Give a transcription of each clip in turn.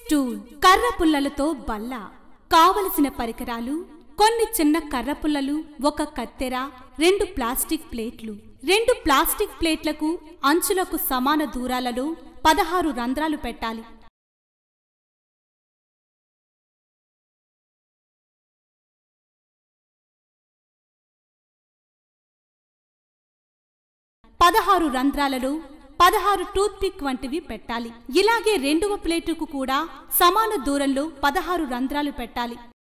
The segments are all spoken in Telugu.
స్టూల్ కర్ర పుల్లలతో బల్ల కావలసిన పరికరాలు కొన్ని చిన్న కర్ర పుల్లలు ఒక కత్తెర రెండు ప్లాస్టిక్ ప్లేట్లు రెండు ప్లాస్టిక్ ప్లేట్లకు అంచులకు సమాన దూరాలలో పదహారు రంధ్రాలు పెట్టాలి పదహారు రంధ్రాలలో పదహారు టూత్ పిక్ వంటివి పెట్టాలి ఇలాగే రెండవ ప్లేటుకు కూడా సమాన దూరంలో పదహారు రంధ్రాలు పెట్టాలి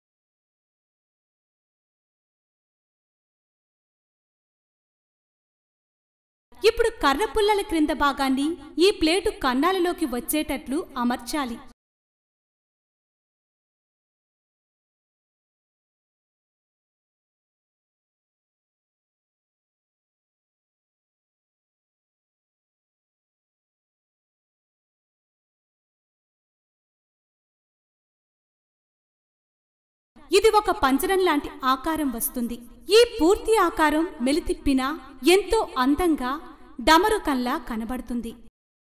ఇప్పుడు కర్ర పుల్లల క్రింద భాగాన్ని ఈ ప్లేటు కన్నాలలోకి వచ్చేటట్లు అమర్చాలి ఇది ఒక పంజరం లాంటి ఆకారం వస్తుంది ఈ పూర్తి ఆకారం మెలితిప్పినా ఎంతో అందంగా డమరుకంలా కనబడుతుంది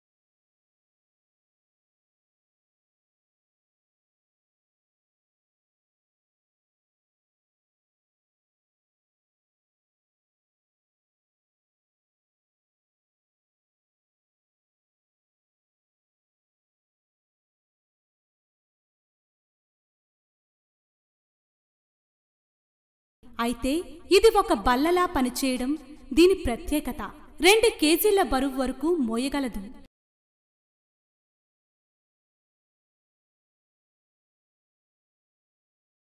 అయితే ఇది ఒక బల్లలా పనిచేయడం దీని ప్రత్యేకత రెండు కేజీల బరువు వరకు మోయగలదు